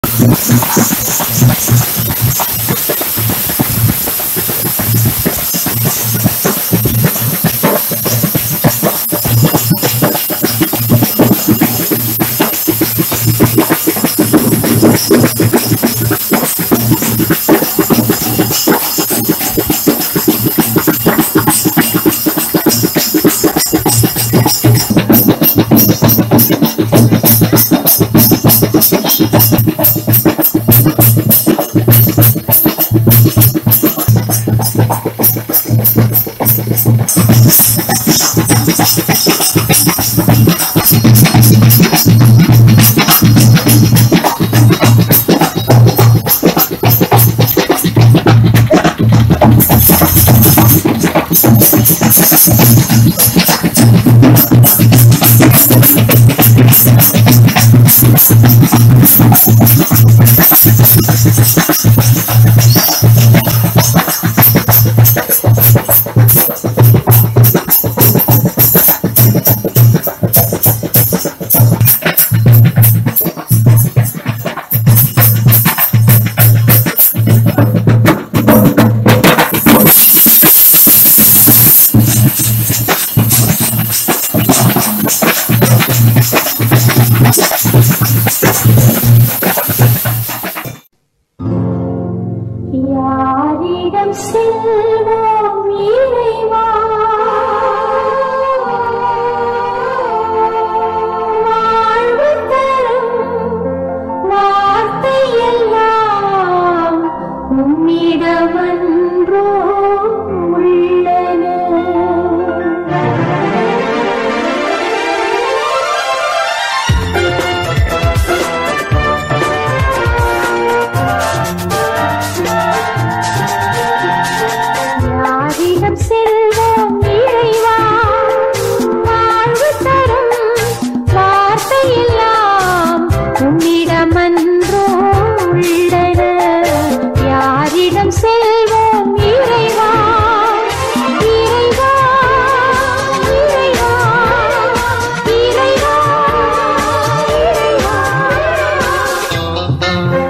யாரிடம் செல்வோம் இறைவா வாழ்வு தரும் வார்த்தையெல்லாம் உன்னிடமன்றோ உள்ளன யாரிடம் செல்வோம் இறைவா வாழ்வு தரும் வார்த்தையெல்லாம் உன்னிடமன்றோ உள்ளன யாரிடம் செல்வோம் இறைவா இறைவா இறைவா இறைவா இறைவா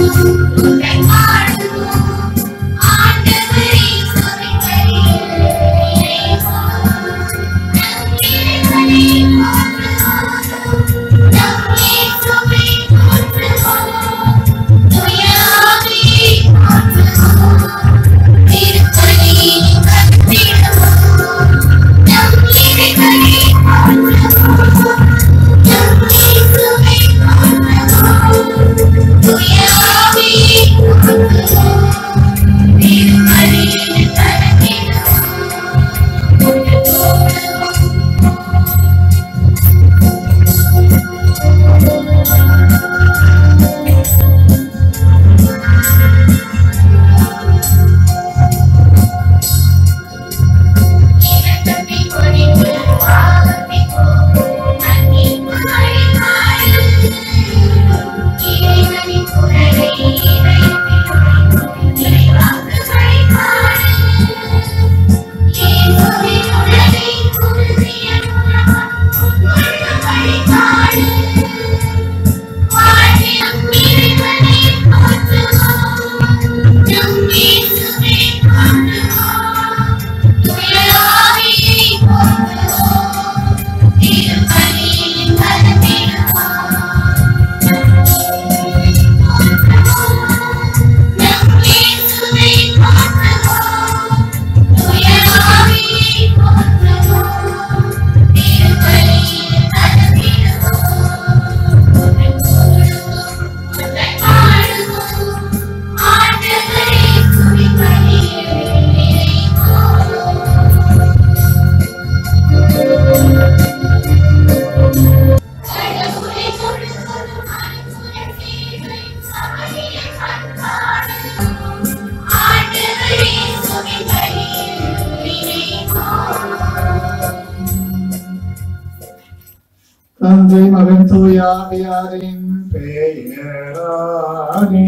தந்தை மகன் தூயாவியாரின் பெயரானே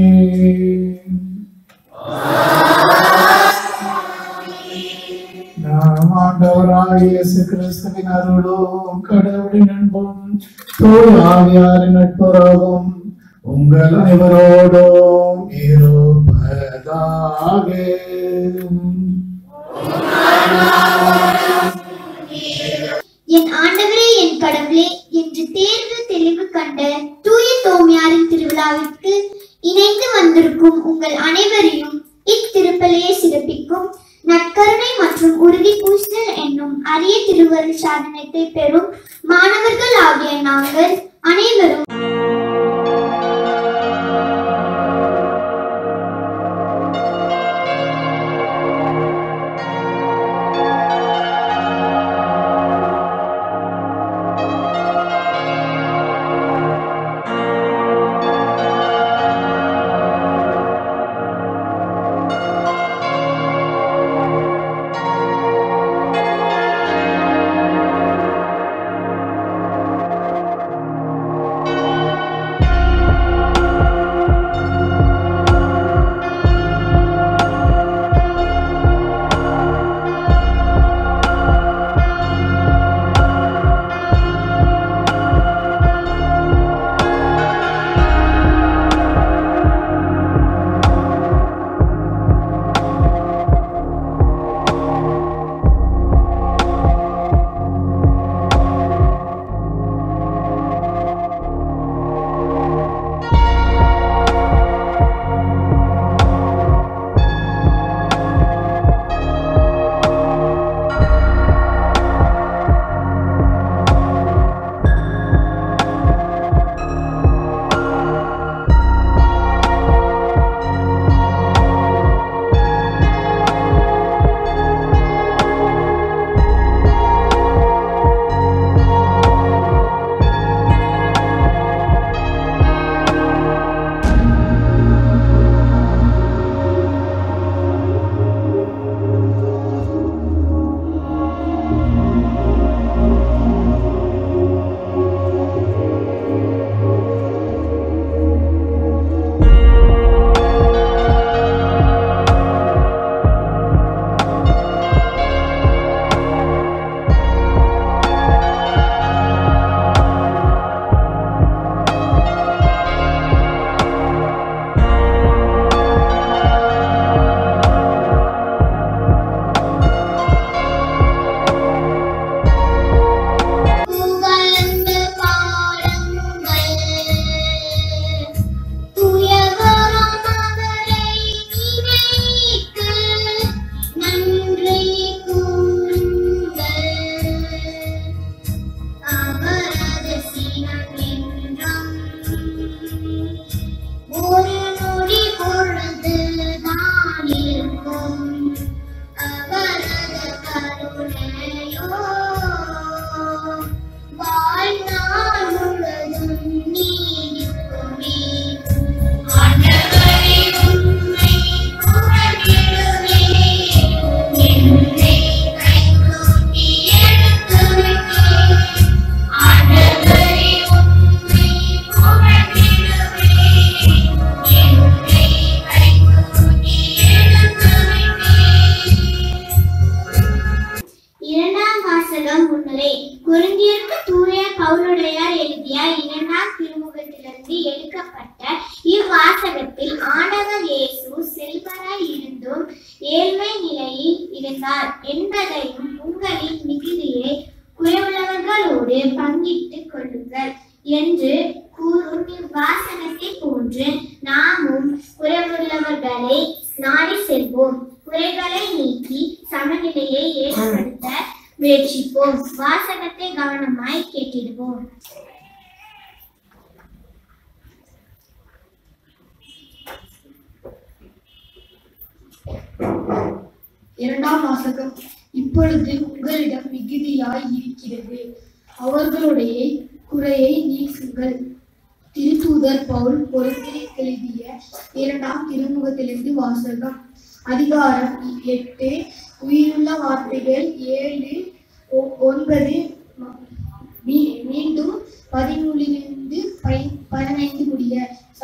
நாம் ஆண்டவராகிய இயேசு கிறிஸ்துவின் அருளும் கடவுளின் அன்பும் தூயாவியாரின் நட்புறவும் உங்கள் அனைவரோடும் இருப்பதாக என் ஆண்டவரே என் கடவுளே என்று தேர்வு தெளிவு கண்ட தூய தோமியாரின் திருவிழாவிற்கு இணைந்து வந்திருக்கும் உங்கள் அனைவரையும் இத்திருப்பலையை சிறப்பிக்கும் நற்கருணை மற்றும் உறுதி பூசல் என்னும் அரிய திருவருள் சாதனத்தை பெறும் மாணவர்கள் ஆகிய நாங்கள் அனைவரும் ஆ காலத்தில் ஆண்டவர் இயேசு செல்வராய் இருந்தும் ஏழ்மை நிலையில் இருந்தார் என்பதையும் உங்களின் மிகுதியை குறைவுள்ளவர்களோடு பங்கிட்டுக் கொள்ளுங்கள் என்று கூறும் இவ்வாசகத்தை போன்று நாமும் குறைவுள்ளவர்களை நாடி செல்வோம் குறைகளை நீக்கி சமநிலையை ஏற்படுத்த முயற்சிப்போம் வாசகத்தை கவனமாய் கேட்டிடுவோம் இரண்டாம் வாசகம் இப்பொழுது உங்களிடம் மிகுதியாய் இருக்கிறது அவர்களுடைய குறையை நீக்குங்கள் திருத்தூதர் பவுல் பொருந்திரிக்கு எழுதிய இரண்டாம் திருமுகத்திலிருந்து வாசகம் அதிகாரம் எட்டு உயிருள்ள வார்த்தைகள் ஏழு ஒ- ஒன்பது ம- மீ- மீண்டும் பதிமூலிலிருந்து பை- பதினைந்து முடிய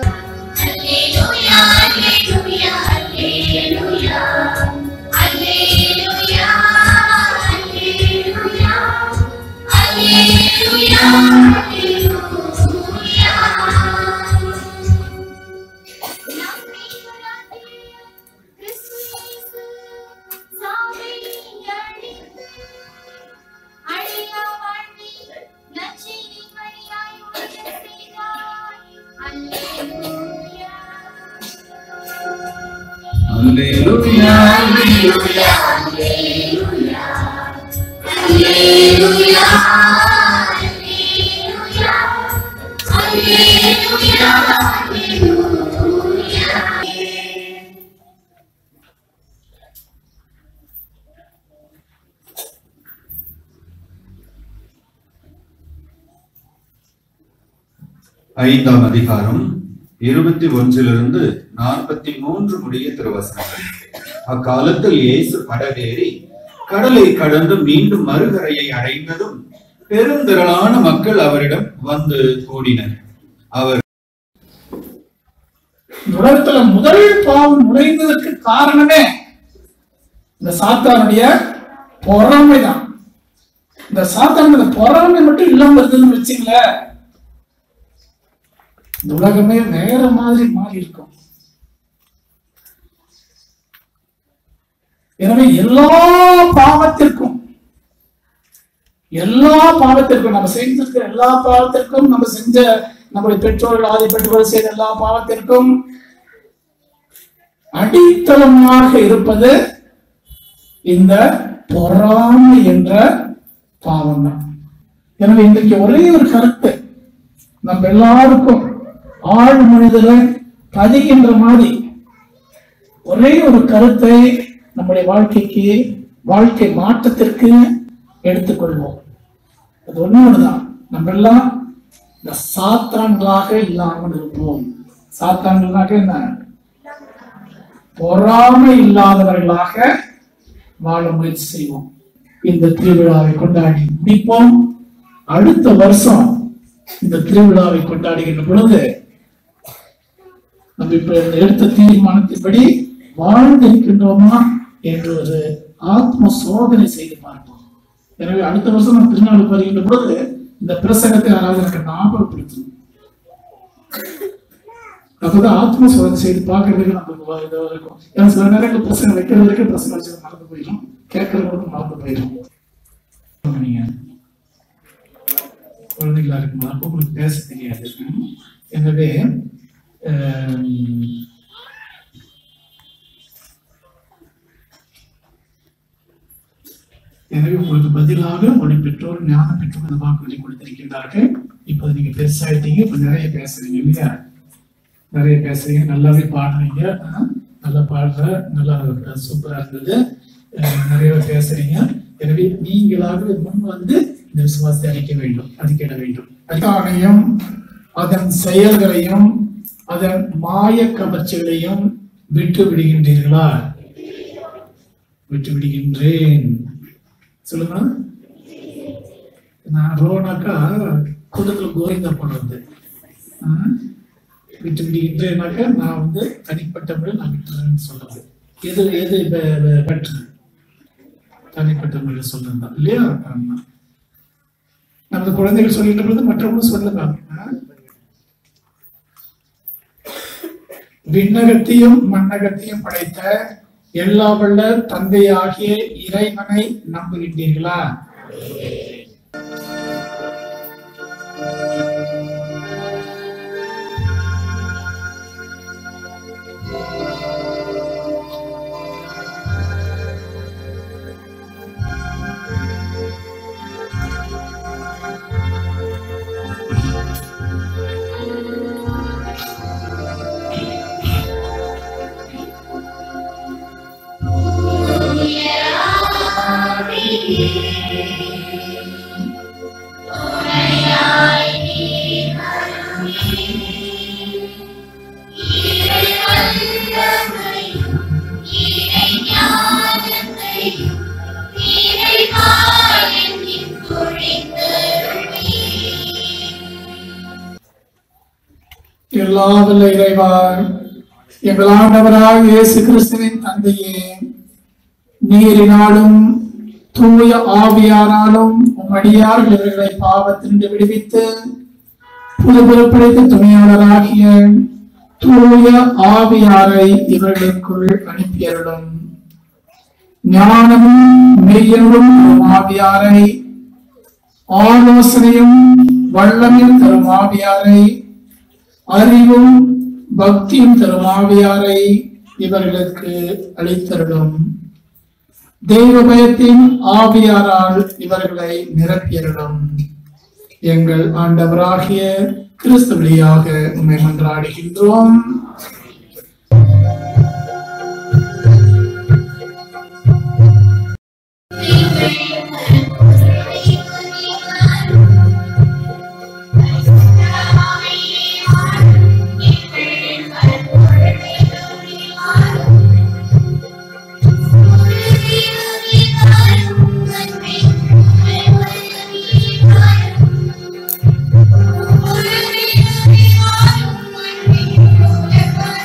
அல்லேலூயா ஐந்தாம் அதிகாரம் இருபத்தி ஒன்றிலிருந்து நாற்பத்தி மூன்று முடிய திருவசனங்கள் அக்காலத்தில் இயேசு படகேறி கடலை கடந்து மீண்டும் மறுகரையை அடைந்ததும் பெருந்திரளான மக்கள் அவரிடம் வந்து கூடினர் அவர் இந்த உலகத்துல முதல் பாவம் நுழைந்ததற்கு காரணமே இந்த சாத்தானுடைய பொறாமை தான் இந்த சாத்தான் இந்த பொறாமை மட்டும் இல்லாம இருந்ததுன்னு வச்சுங்களேன் இந்த உலகமே வேற மாதிரி மாறி இருக்கும் எனவே எல்லா பாவத்திற்கும் எல்லா பாவத்திற்கும் நம்ம செஞ்சிருக்கிற எல்லா பாவத்திற்கும் நம்ம செஞ்ச நம்முடைய பெற்றோர்கள் ஆதி பெற்றோர்கள் செய்த எல்லா பாவத்திற்கும் அடித்தளமாக இருப்பது இந்த பொறாமை என்ற பாவம் தான் எனவே இன்றைக்கு ஒரே ஒரு கருத்து நம்ம எல்லாருக்கும் ஆழ் மனிதரை பதிகின்ற மாதிரி ஒரே ஒரு கருத்தை நம்முடைய வாழ்க்கைக்கு வாழ்க்கை மாற்றத்திற்கு எடுத்துக்கொள்வோம் அது ஒண்ணு நம்ம எல்லாம் இந்த சாத்தான்களாக இல்லாமல் இருப்போம் சாத்தான்களாக என்ன பொறாமை இல்லாதவர்களாக வாழ முயற்சி செய்வோம் இந்த திருவிழாவை கொண்டாடி முடிப்போம் அடுத்த வருஷம் இந்த திருவிழாவை கொண்டாடுகின்ற பொழுது நம்ம இப்ப இந்த எடுத்த தீர்மானத்தின்படி வாழ்ந்திருக்கின்றோமா என்று ஒரு ஆத்ம சோதனை செய்து பார்ப்போம் எனவே அடுத்த வருஷம் நம்ம திருநாள் வருகின்ற பொழுது இந்த பிரசங்கத்தை யாராவது எனக்கு ஞாபகப்படுத்தணும் அப்பதான் ஆத்ம சோதனை செய்து பார்க்கறதுக்கு நமக்கு வ- இதா இருக்கும் ஏன்னா சில நேரங்கள் பிரசங்கம் வைக்கிறது வரைக்கும் பிரசங்கம் வச்சது மறந்து போயிடும் கேட்கறவங்களுக்கும் மறந்து போயிடும் நீங்க குழந்தைகளா இருக்கும்போது அப்போ உங்களுக்கு பேச தெரியாது ம். எனவே ஆம், எனவே உங்களுக்கு பதிலாக உங்களுடைய பெற்றோர் ஞான பெற்றோர் இந்த வாக்குறுதி கொடுத்திருக்கின்றார்கள் இப்போது நீங்க பெருசாயிட்டீங்க இப்ப நிறைய பேசுறீங்க இல்லையா நிறைய பேசுறீங்க நல்லாவே பாடுறீங்க ஆ, நல்லா பாடுற நல்லா அஹ், சூப்பரா இருந்தது அஹ், நிறைய பேசுறீங்க எனவே நீங்களாக முன் வந்து இந்த விசுவாசத்தை அளிக்க வேண்டும் அறிக்கையிட வேண்டும் அதிகாரையும் அதன் செயல்களையும் அதன் மாய கவர்ச்சிகளையும் விட்டு விடுகின்றீர்களா விட்டு விடுகின்றேன் சொல்லுங்க நான் ரோனாக்கா கூட்டத்துல கோவிந்தா போடுறது ஆ? விட்டு விடுகின்றேனாக்கா நான் வந்து தனிப்பட்ட முறையில் நான் விட்டுறேன்னு சொல்றது எது எது பெற்று தனிப்பட்ட முறையில் சொல்றது தான் இல்லையா ஆமா நமது குழந்தைகள் சொல்லின்ற பொழுது மற்றவங்களும் சொல்லலாம் ஆ? விண்ணகத்தையும் மண்ணகத்தையும் படைத்த எல்லா வல்ல தந்தையாகிய இறைவனை நம்புகின்றீர்களா எல்லா வல்ல இறைவா எங்கள் ஆண்டவராக இயேசு கிறிஸ்துவின் தந்தையே நீரினாலும் தூய ஆவியானாலும் உம் அடியார்கள் இவர்களை பாவத்தினின்று விடுவித்து புது பொறுப்படைத்த துணையாளராகிய தூய ஆவியாரை இவர்களுக்குள் அனுப்பியருளும் ஞானமும் மெய்யனும் தரும் ஆவியாரை ஆலோசனையும் வல்லமையும் தரும் ஆவியாரை அறிவும் பக்தியும் தரும் ஆவியாரை இவர்களுக்கு அளித்தருளும் தெய்வ பயத்தின் ஆவியாரால் இவர்களை நிரப்பியருளும் எங்கள் ஆண்டவராகிய கிறிஸ்து வழியாக உண்மை மன்றாடுகின்றோம் Thank you.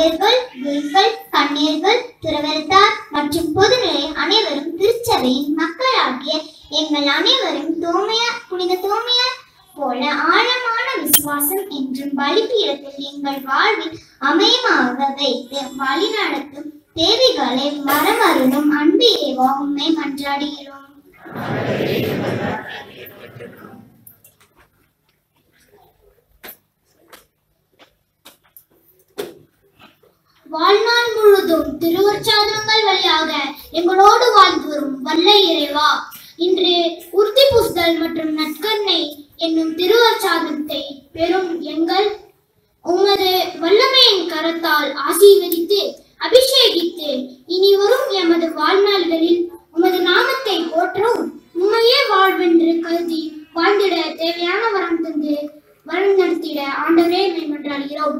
ஆயர்கள் குருக்கள் கண்ணீர்கள் துறவரத்தார் மற்றும் பொதுநிலை அனைவரும் திருச்சபையின் மக்களாகிய எங்கள் அனைவரும் தோமையா புனித தோமையார் போல ஆழமான விசுவாசம் என்றும் பலிபீடத்தில் எங்கள் வாழ்வில் அமையமாக வைத்து வழிநடத்தும் தேவைகளை மரமருளும் அன்பு இறைவா உண்மை மன்றாடுகிறோம் வாழ்நாள் முழுதும் திருவற்சாதனங்கள் வழியாக எங்களோடு வாழ்ந்து வரும் வல்ல இறைவா இன்று உறுதி பூசுதல் மற்றும் நற்கண்ணை என்னும் திருவற்சாதனத்தை பெறும் எங்கள் உமது வல்லமையின் கரத்தால் ஆசீர்வதித்து அபிஷேகித்து இனி வரும் எமது வாழ்நாள்களில் உமது நாமத்தை போற்றும் உண்மையே வாழ்வென்று கருதி வாழ்ந்திட தேவையான வரம் தந்து வரம் நடத்திட ஆண்டவரே மேம்பன்றாடுகிறோம்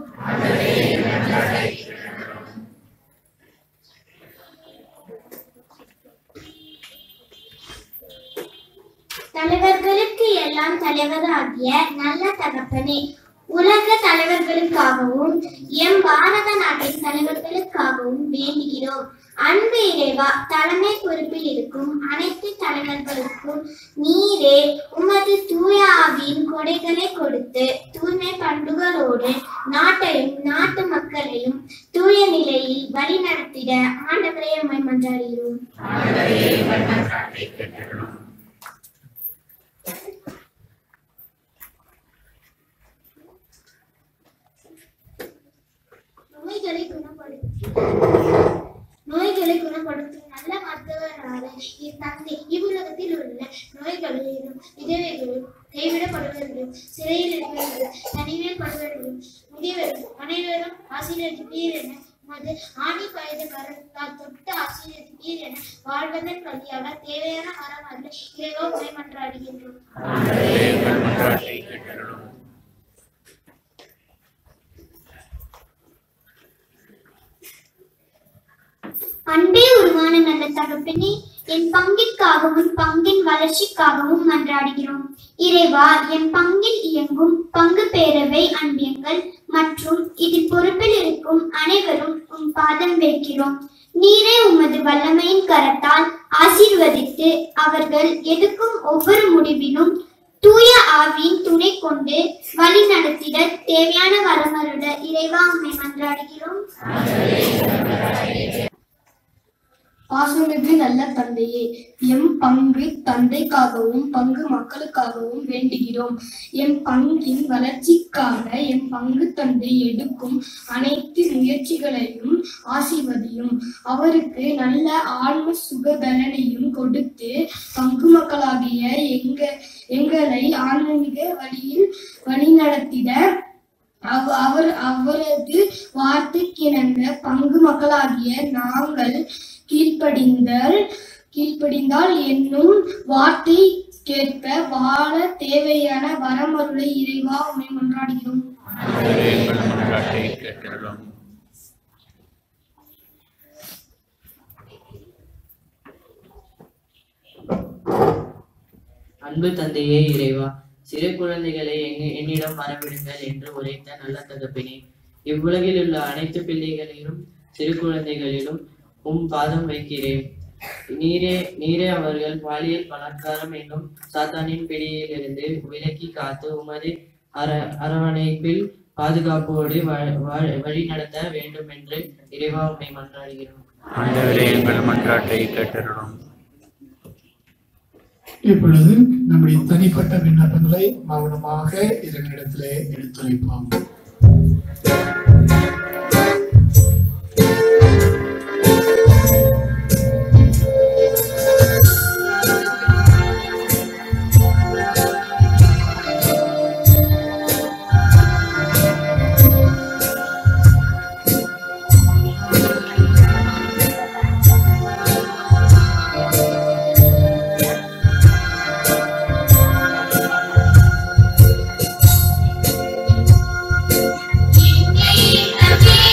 தலைவர்களுக்கு எல்லாம் தலைவராகிய நல்ல தகப்பனே உலக தலைவர்களுக்காகவும் எம் பாரத நாட்டின் தலைவர்களுக்காகவும் வேண்டுகிறோம் அன்பு இறைவா தலைமை பொறுப்பில் இருக்கும் அனைத்து தலைவர்களுக்கும் நீரே உமது தூய ஆவியின் கொடைகளை கொடுத்து தூய்மை பண்புகளோடு நாட்டையும் நாட்டு மக்களையும் தூய நிலையில் வழி நடத்திட ஆண்டவரே உம்மை மன்றாடுகிறோம் நோய்களை குணப்படுத்தி நோய்களை குணப்படுத்தும் நல்ல மருத்துவரான என் தந்தை இவ்வுலகத்தில் உள்ள நோய்களிலும் விதவைகளும் கைவிடப்படுவர்களும் சிறையில் இருப்பவர்களும் தனிமைப்படுவர்களும் முதியவர்களும் அனைவரும் ஆசீர்வதிப்பீர் என உமது ஆணி பயத கரத்தால் தொட்டு ஆசீர்வதிப்பீர் என வாழ்வதன் வழியாக தேவையான மரம் அல்ல இறைவா உரை மன்றாடுகின்றோம் அன்பே உருவான நல்ல தகப்பனே என் பங்கிற்காகவும் பங்கின் வளர்ச்சிக்காகவும் மன்றாடுகிறோம் இறைவா என் பங்கில் இயங்கும் பங்கு பேரவை அன்பியங்கள் மற்றும் இதில் பொறுப்பில் இருக்கும் அனைவரும் உம் பாதம் வைக்கிறோம் நீரே உமது வல்லமையின் கரத்தால் ஆசீர்வதித்து அவர்கள் எடுக்கும் ஒவ்வொரு முடிவிலும் தூய ஆவியின் துணை கொண்டு வழி நடத்திட தேவையான வரமருட இறைவா உம்மை மன்றாடுகிறோம் பாசமிகு நல்ல தந்தையே எம் பங்கு தந்தைக்காகவும் பங்கு மக்களுக்காகவும் வேண்டுகிறோம் எம் பங்கின் வளர்ச்சிக்காக எம் பங்கு தந்தை எடுக்கும் அனைத்து முயற்சிகளையும் ஆசீர்வதியும் அவருக்கு நல்ல ஆன்ம சுகபலனையும் கொடுத்து பங்கு மக்களாகிய எங்க எங்களை ஆன்மீக வழியில் வழிநடத்திட அவ அவர் அவரது வார்த்தைக்கிணங்க பங்கு மக்களாகிய நாங்கள் கீழ்ப்படிந்தால் கீழ்ப்படிந்தால் என்னும் வார்த்தை கேட்க வாழ தேவையான வரமருளை இறைவா உண்மை மன்றாடுகிறோம் அன்பு தந்தையே இறைவா சிறு குழந்தைகளை எங்க என்னிடம் வரவிடுங்கள் என்று உரைத்த நல்ல தகப்பினே இவ்வுலகில் உள்ள அனைத்து பிள்ளைகளிலும் சிறு குழந்தைகளிலும் உம் பாதம் வைக்கிறேன் நீரே நீரே அவர்கள் பாலியல் பலாத்காரம் என்னும் சாத்தானின் பிடியிலிருந்து விலக்கி காத்து உமது அர அரவணைப்பில் பாதுகாப்போடு வ- வ- வழி நடத்த வேண்டும் என்று இறைவா உம்மை மன்றாடுகிறோம் ஆண்டவரே எங்கள் மன்றாட்டை கேட்டருளும் இப்பொழுது நம்முடைய தனிப்பட்ட விண்ணப்பங்களை மௌனமாக இதனிடத்திலே எடுத்துரைப்போம் எங்கே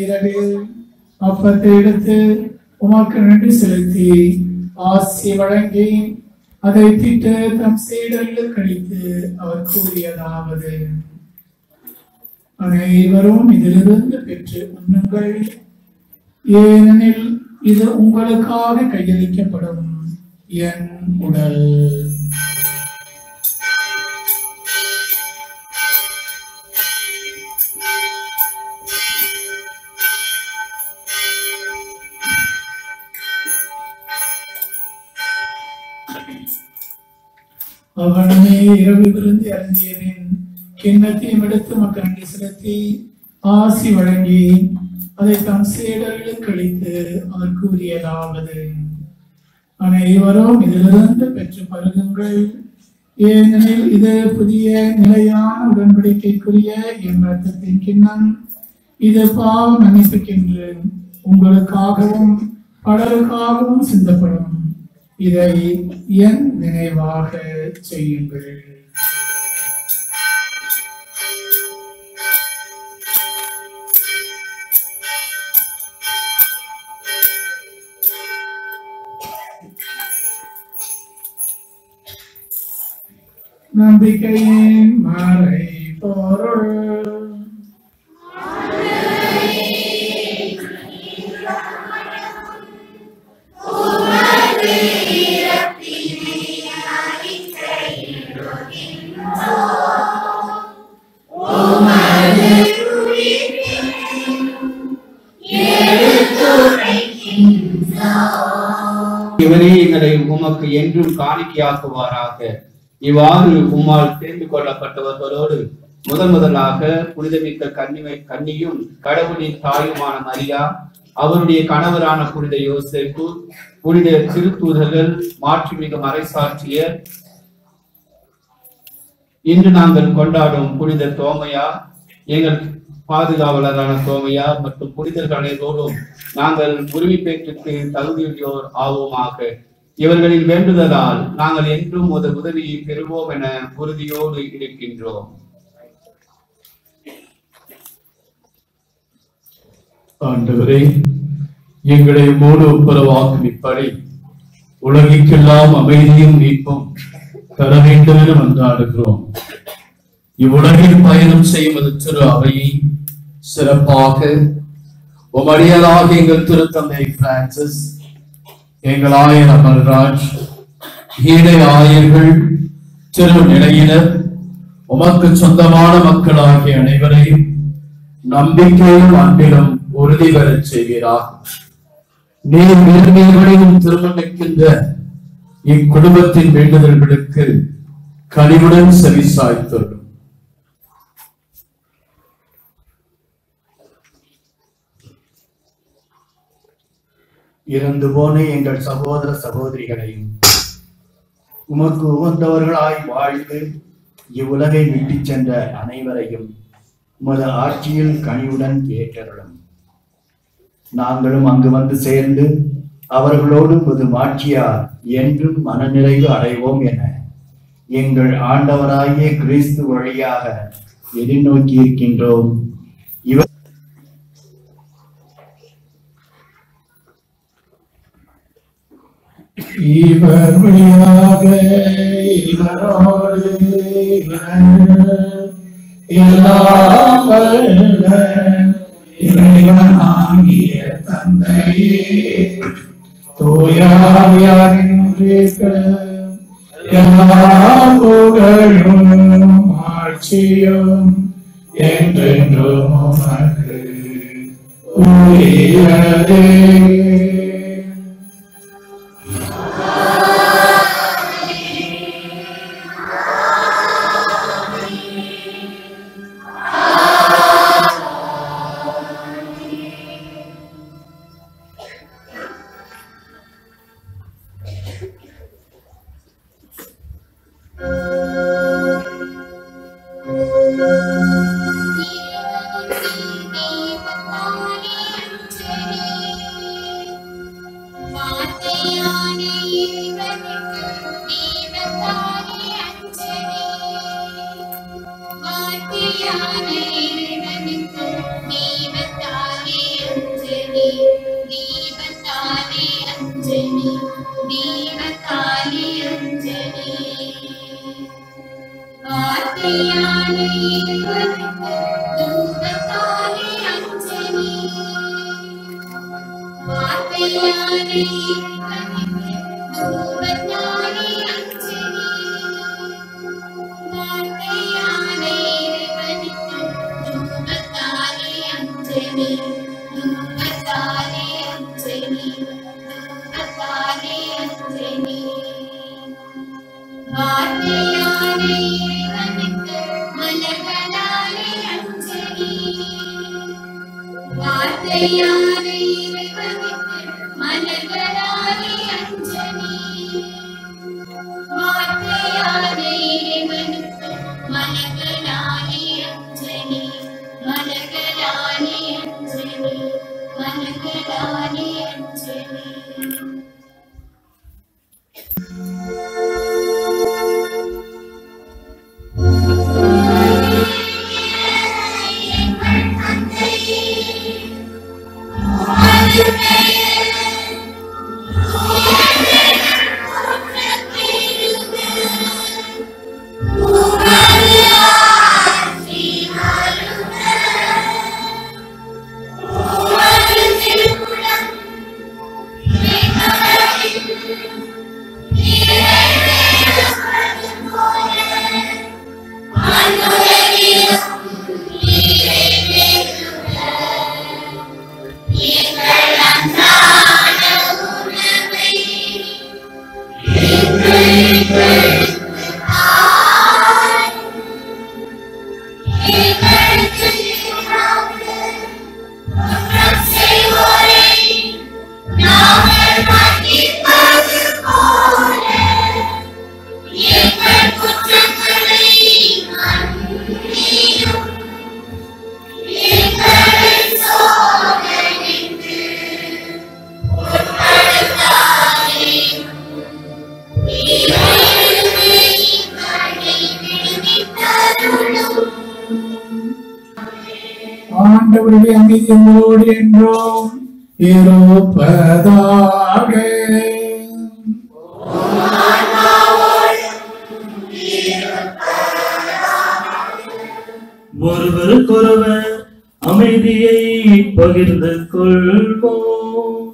இரவில் அப்பத்தை எடுத்து உமக்கு நன்றி செலுத்தி ஆசி வழங்கி அதை திட்டு தம் சீடர்கள் கழித்து அவர் கூறியதாவது அனைவரும் இதிலிருந்து பெற்று உண்ணுங்கள் ஏனெனில் இது உங்களுக்காக கையளிக்கப்படும் என் உடல் அவனே இரவு விருந்து அருந்தியதின் கிண்ணத்தையும் எடுத்து மக்கள் நன்றி செலுத்தி ஆசி வழங்கி அதை தம் சீடர்களுக்கு அளித்து அவர் கூறியதாவது அனைவரும் இதிலிருந்து பெற்று பருகுங்கள் ஏனெனில் இது புதிய நிலையான உடன்படிக்கைக்குரிய என் ரத்தத்தின் கிண்ணம் இது பாவம் மன்னிப்புக்கென்று உங்களுக்காகவும் பலருக்காகவும் சிந்தப்படும் இதை என் நினைவாக செய்யுங்கள் நம்பிக்கையின் மறை பொருள் இவரே எங்களை உமக்கு என்றும் காணிக்கையாக்குவாராக இவ்வாறு உம்மால் தெரிந்து கொள்ளப்பட்டவர்களோடு முதன் முதலாக புனிதமிக்க கன்னிமை கன்னியும் கடவுளின் தாயுமான மரியா அவருடைய கணவரான புனித யோசேப்பு புனித திருத்தூதர்கள் மாற்றுமிகு மறைசாட்சியர் இன்று நாங்கள் கொண்டாடும் புனித தோமையா எங்கள் பாதுகாவலரான தோமையா மற்றும் புனிதர்கள் அனைவரோடும் நாங்கள் உரிமை பேற்றுக்கு தகுதியுடையோர் ஆவோமாக இவர்களின் வேண்டுதலால் நாங்கள் என்றும் ஒரு உதவியை பெறுவோம் என உறுதியோடு இருக்கின்றோம் ஆண்டவரே எங்களை மூடு ஒப்புரவாக்கும் இப்படி உலகிற்கெல்லாம் அமைதியும் மீட்பும் தர வேண்டும் என மன்றாடுகிறோம் இவ்வுலகில் பயணம் செய்வது திரு அவையை சிறப்பாக உமடியலாக எங்கள் திருத்தந்தை பிரான்சிஸ் எங்கள் ஆயர் அமல்ராஜ் ஈழை ஆயர்கள் திரு நிலையினர் உமக்கு சொந்தமான மக்களாகிய அனைவரையும் நம்பிக்கையும் அன்பிலும் உறுதி பெறச் செய்கிறார் நீர் விரும்பியவரையும் திருமணிக்கின்ற இக்குடும்பத்தின் வேண்டுதல்களுக்கு கனிவுடன் செவிசாய்த்தொள்ளும் இறந்து போன எங்கள் சகோதர சகோதரிகளையும் உமக்கு உகந்தவர்களாய் வாழ்ந்து இவ்வுலகை விட்டுச் சென்ற அனைவரையும் உமது ஆட்சியில் கனிவுடன் ஏற்றருளும் நாங்களும் அங்கு வந்து சேர்ந்து அவர்களோடு உமது மாட்சியார் என்றும் மனநிறைவு அடைவோம் என எங்கள் ஆண்டவராகிய கிறிஸ்து வழியாக எதிர்நோக்கி இருக்கின்றோம் இவர் இவர் வழியாக இவரோடு இவர் எல்லாம் வல்ல இறைவனாகிய தந்தையே தூயாவியாரின் எல்லா புகழும் ஆட்சியும் என்றென்றும் உமக்கு உரியதே Thank you. வார்த்தையாலே இறைவனுக்கு மலர்களாலே அஞ்சலி வார்த்தையாலே இறைவனுக்கு மலர்களாலே அஞ்சலி வார்த்தையாலே இறைவனுக்கு மலர்களாலே அஞ்சலி மலர்களாலே அஞ்சலி மலர்களாலே அஞ்சலி ஆண்டவருடைய அமைதியோடு என்றோம் இருப்பதாக ஒருவருக்கொருவர் அமைதியை பகிர்ந்து கொள்வோம்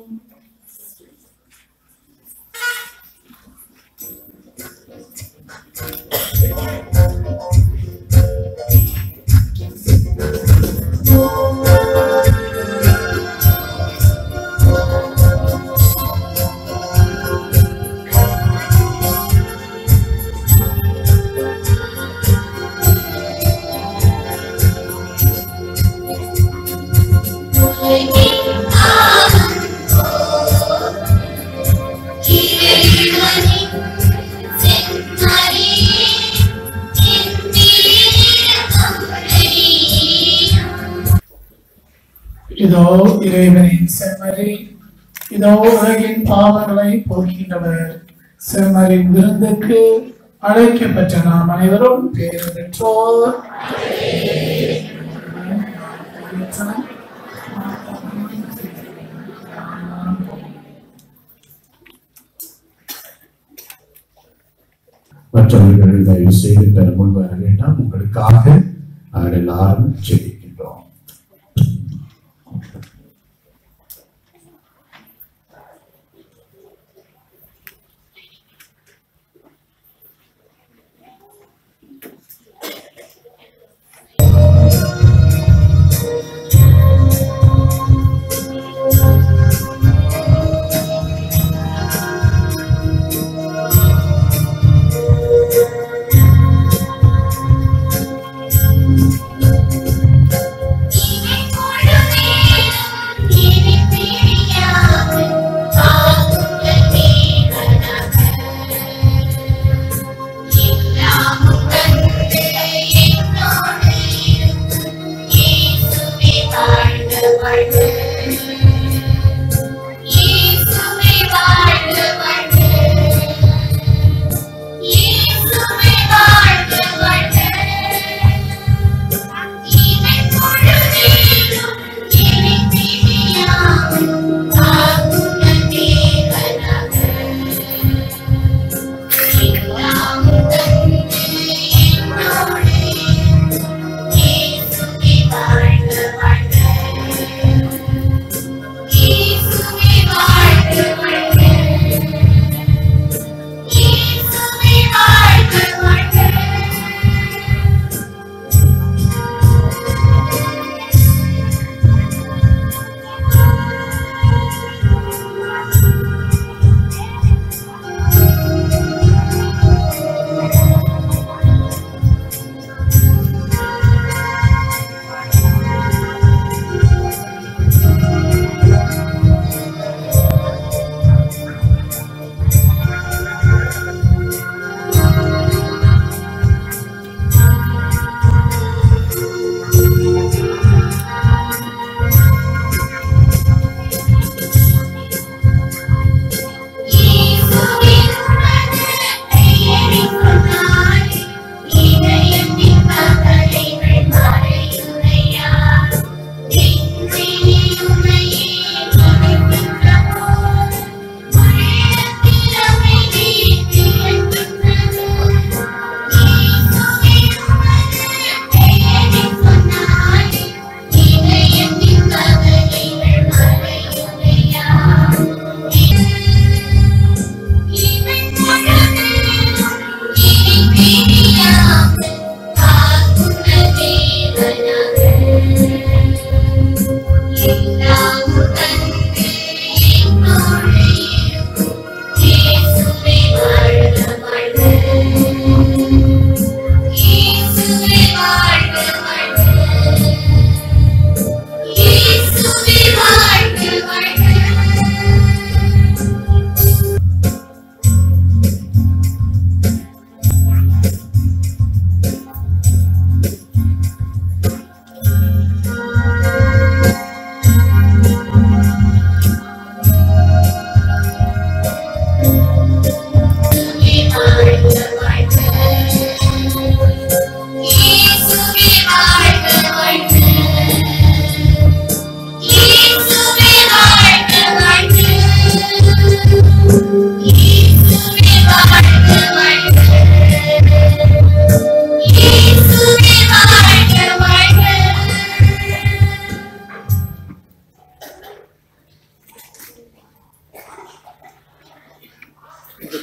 இதோ இறைவனின் செம்மறி இதோ உலகின் பாவங்களை போக்கின்றவர் செம்மறின் விருந்துக்கு அழைக்கப்பட்ட நாம் அனைவரும் பேர் பெற்றோர் மற்றவர்கள் தயவு செய்து பெற முன் வர வேண்டாம் உங்களுக்காக நாங்கள் எல்லாரும் ஜெபிக்கின்றோம்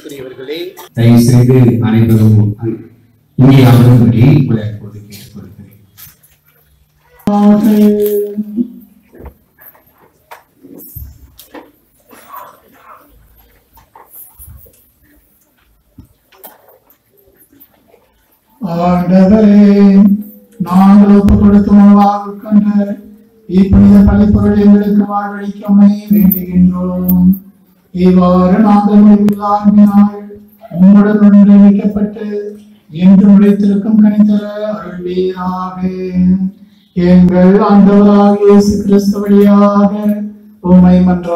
அன்புக்குரியவர்களே தயவு செய்து அனைவரும் இங்கே அமரும்படி உங்களை இப்போது கேட்டுக்கொள்கிறேன் ஆண்டவரே நாங்கள் ஒப்பு கொடுத்து உணவாக கண்ட இப்புனித பழிப்பொருள் எங்களுக்கு வாழ்வழிக்கமை வேண்டுகின்றோம் இவ்வாறு நாங்கள் முடிவில்லாமல் உம்முடன் ஒன்றிணைக்கப்பட்டு என்று உழைத்திருக்கும் கணித்தர அருள்வீராக எங்கள் ஆண்டவராக இயேசு கிறிஸ்து வழியாக உம்மை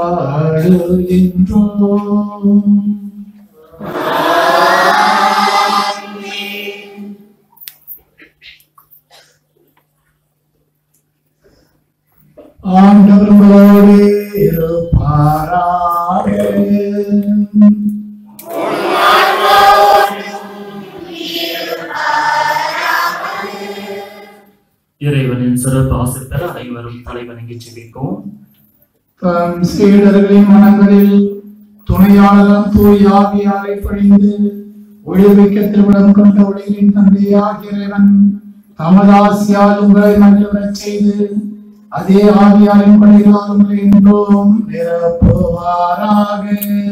மன்றாடுகின்றோம் ஆண்டவர் உங்களோடு இருப்பாராக இறைவனின் சிறப்பு ஆசை பெற அனைவரும் தலைவணங்கி செபிப்போம் தம் சீடர்களின் மனங்களில் துணையாளரும் தூய் ஆவியாரை பணிந்து ஒளிர்விக்க திருவிழம் கொண்ட ஒளியின் தந்தையாகிய இறைவன் தமதாசியால் உங்களை மகிழ்வரச் செய்து அதே ஆவியாரின் பணிகளால் உங்களை என்றும் நிரப்புவாராக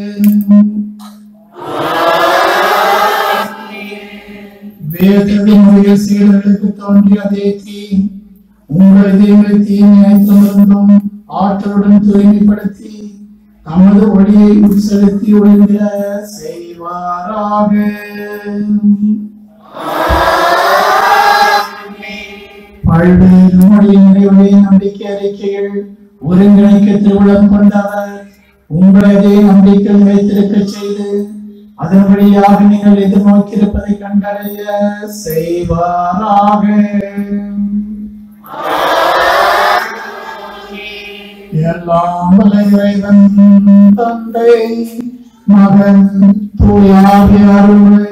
வேதத்தினுடைய சீடர்களுக்கு தோன்றிய அதே தீ உங்கள் இதயங்களை தீமையை தொடர்ந்தும் ஆற்றலுடன் தூய்மைப்படுத்தி தமது ஒளியை உட்செலுத்தி ஒளிந்திட செய்வாராக பல்வேறு மொழி நிறைவுடைய நம்பிக்கை அறிக்கைகள் ஒருங்கிணைக்க திருவிழம் கொண்டவர் உங்களை அதே நம்பிக்கையில் வைத்திருக்க செய்து அதன் வழியாக நீங்கள் எதிர்நோக்கியிருப்பதை கண்டறிய செய்வாராக எல்லாம் வல்ல இறைவன் தந்தை மகன் தூயாவியார் உங்களை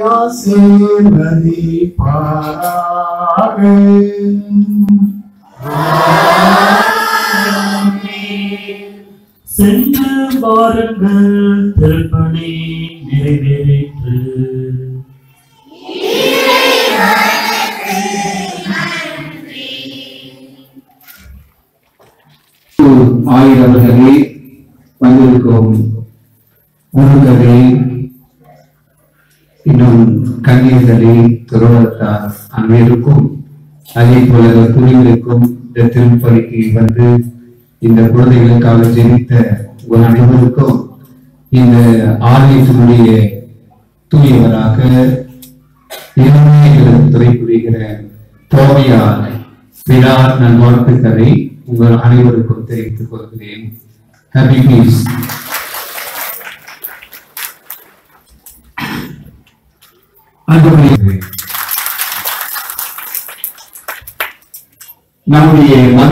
ஆசீர்வதிப்பாராக சென்று பாருங்கள் திருப்பணி நிறைவேறிற்று ஆயிரவர்களே வந்திருக்கும் உருகளே இன்னும் கன்னியர்களே துறவத்தார் அனைவருக்கும் அதே போல துணிகளுக்கும் இந்த திருப்பலிக்கு வந்து இந்த குழந்தைகளுக்காக ஜெபித்த உங்கள் அனைவருக்கும் இந்த ஆலயத்தினுடைய தூயவராக இளமைகளுக்கு துறை புரிகிற தோமையா விழா நல்வாழ்த்துக்களை உங்கள் அனைவருக்கும் தெரிவித்துக் கொள்கிறேன் ஹாப்பி பீஸ் அன்புக்குரிய நம்முடைய மத-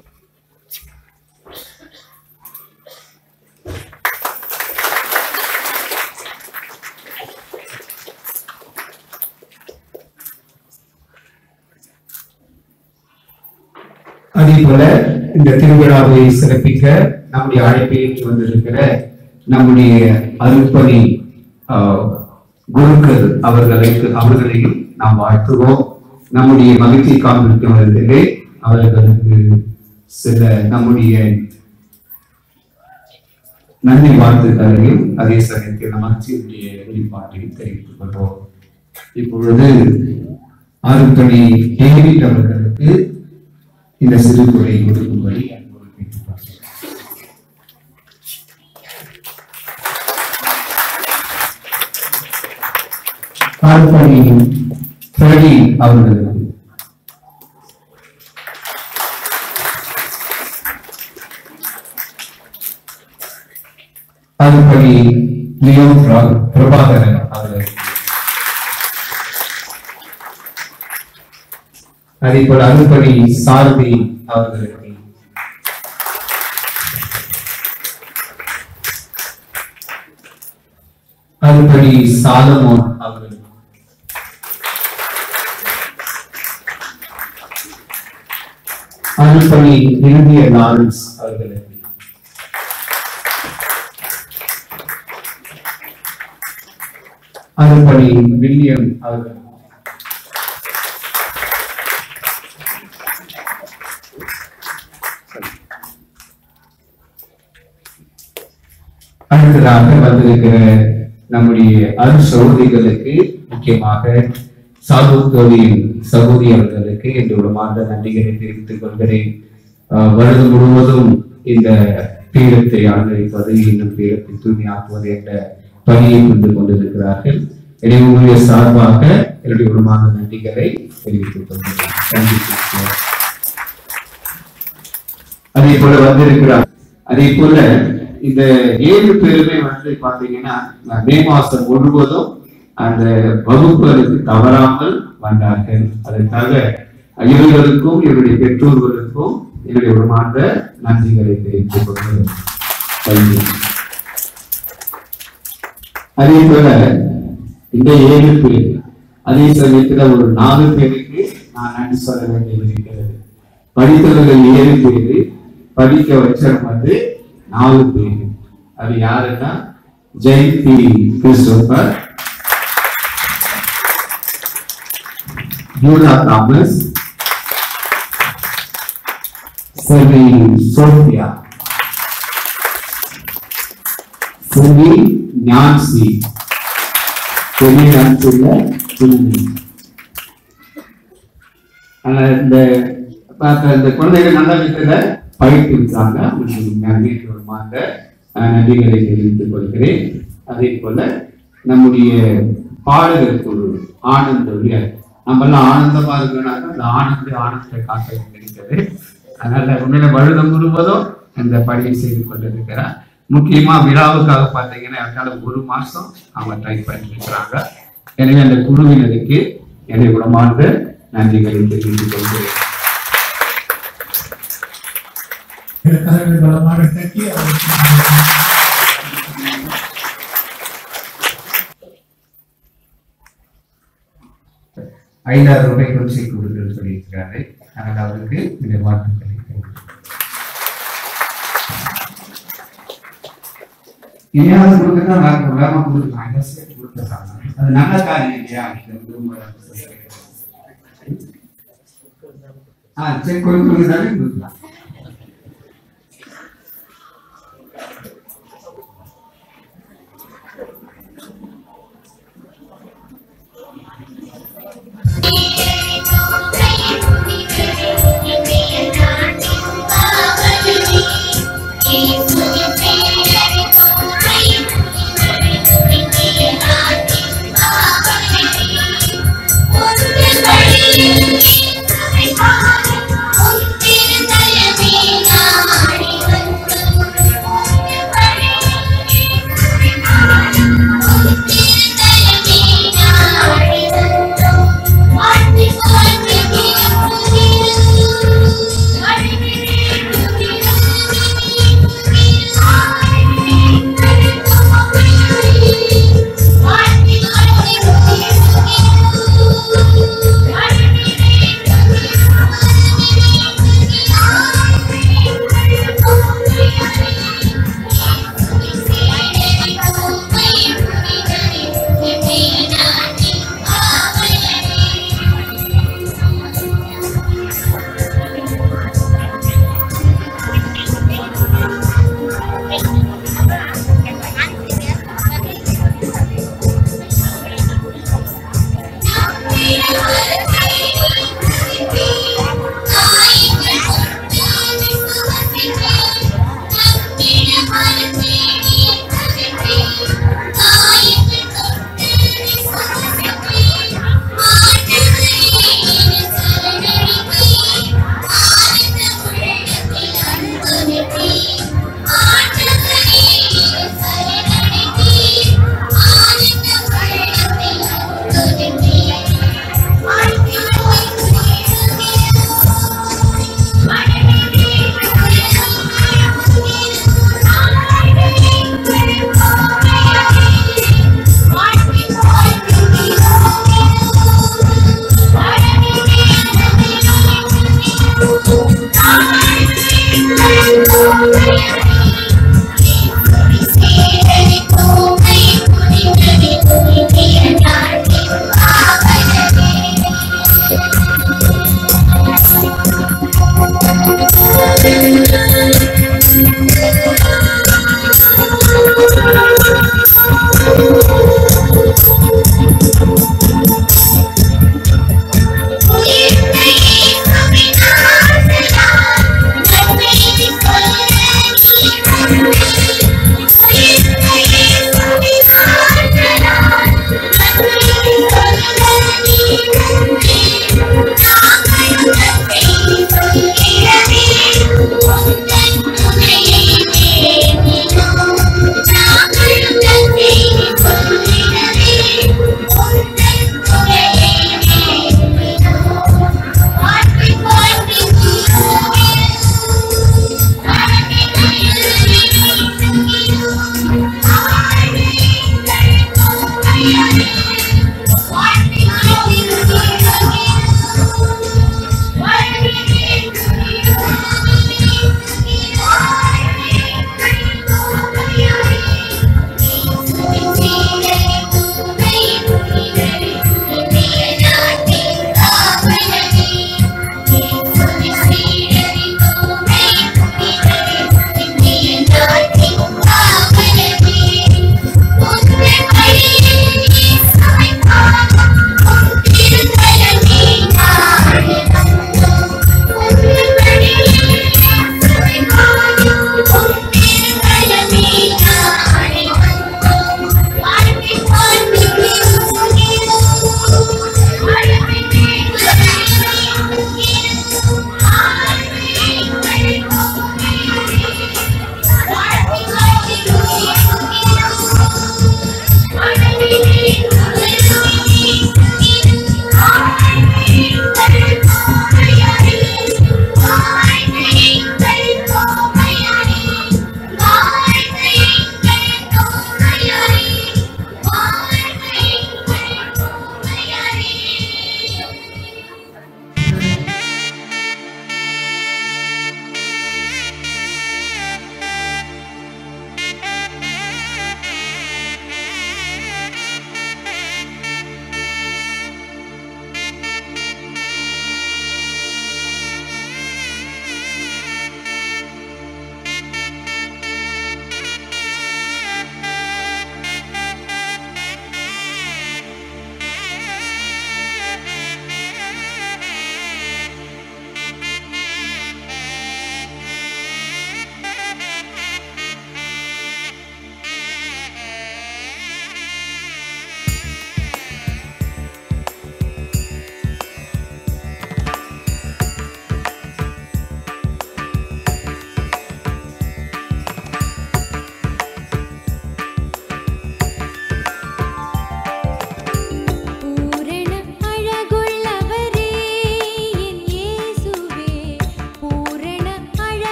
அதே போல இந்த திருவிழாவை சிறப்பிக்க நம்முடைய அழைப்பை ஏற்று வந்திருக்கிற நம்முடைய அருப்பணி ஆஹ், குருக்கள் அவர்களுக்கு அவர்களையும் நாம் வாழ்த்துவோம் நம்முடைய மகிழ்ச்சி காண்பிக்கிறவர்களே அவர்களுக்கு சில நம்முடைய நன்றி வாழ்த்துக்களையும் அதே சமயத்தில் மகிழ்ச்சியுடைய வெளிப்பாட்டையும் தெரிவித்துக் கொள்வோம் இப்பொழுது அருப்பணி டேவிட் அவர்களுக்கு இந்த சிறுகுறை கொடுக்கும்படி அன்போடு கேட்டுக்கொள்கிறேன். அருப்பணி பிரடி அவர்களுக்கு அருப்பணி லியோ பிரா- பிரபாகரன் அவர்களுக்கு அதே போல அருப்பணி சாரதி அவர்களுக்கு அருப்பணி சாலமோன் அவர்களுக்கு அருப்பணி இந்திய லாரன்ஸ் அவர்களுக்கு அதுபடி வில்லியம் அவர்கள் அடுத்ததாக வந்திருக்கிற நம்முடைய அருள் சகோதரிகளுக்கு முக்கியமாக சாதுத்தோழியின் சகோதரி அவர்களுக்கு என்னோட மாத நன்றிகளை தெரிவித்துக் கொள்கிறேன் ஆஹ் வருடம் முழுவதும் இந்த பீடத்தை அனுபவிப்பது இன்னும் பீடத்தை தூய்மையாக்குவது என்ற பணியை புரிந்து கொண்டிருக்கிறார்கள் எனவே உங்களுடைய சார்பாக என்னுடைய ஒரு மாத நன்றிகளை தெரிவித்துக் கொள்கிறேன் நன்றி sister. அதே போல வந்திருக்கிறார் அதே போல இந்த ஏழு பேருமே வந்து பாத்தீங்கன்னா மே மாசம் முழுவதும் அந்த வகுப்புகளுக்கு தவறாமல் வந்தார்கள் அதற்காக இவர்களுக்கும் இவருடைய பெற்றோர்களுக்கும் என்னுடைய உருமாந்த நன்றிகளை தெரிவித்துக் கொள்கிறேன் நன்றி. அதே போல இந்த ஏழு பேர் அதே சமயத்துல ஒரு நாலு பேருக்கு நான் நன்றி சொல்ல வேண்டியது இருக்கிறது படித்தவர்கள் ஏழு பேரு படிக்க வச்சவங்க வந்து நாலு பேர் அது யாருன்னா ஜெயந்தி கிறிஸ்டோபர் யூனா தாமஸ் செல்வி சோபியா செல்வி ஞான்சி செல்வி ஞான்சில சின்னி ஆனா இந்த பார்த்த இந்த குழந்தைகள் நல்ல விதத்துல பயிற்றுவித்தாங்க அவங்களுக்கு நன்றி மூலமாக அஹ், நன்றிகளை தெரிவித்துக் கொள்கிறேன் அதே போல நம்முடைய பாடகர் குழு ஆனந்த உயர் நம்ம எல்லாம் ஆனந்தமா இருக்கணும்னாக்க அந்த ஆனந்த ஆனந்த காட்ட இருக்கிறது அதனால உண்மையில வருடம் முழுவதும் இந்த பணியை செய்து கொண்டிருக்கிறார் முக்கியமா விழாவுக்காக பார்த்தீங்கன்னா அதனால ஒரு மாசம் அவங்க ட்ரை பண்ணிட்டு இருக்கிறாங்க எனவே அந்த குழுவினருக்கு என்னுடைய குணமார்ந்த நன்றிகளை தெரிவித்துக் கொள்கிறேன் கரங்களை பலமாக தட்டி அவருக்கு ஐந்தாயிரம் ரூபாய் குடிசை கொடுக்க சொல்லியிருக்கிறாரு அதனால் அவருக்கு இந்த வாழ்த்துக்களை தெரிவிக்கிறேன். இனியாவது கொடுக்கறதா வேற வேகமா கொடுக்கலாம் ஐயா சரி கொடுத்துறாங்க அது நல்ல காரியம் இல்லையா இந்த குடும்பம் ஆ சரி கொடுக்குறதாலே கொடுக்கலாம்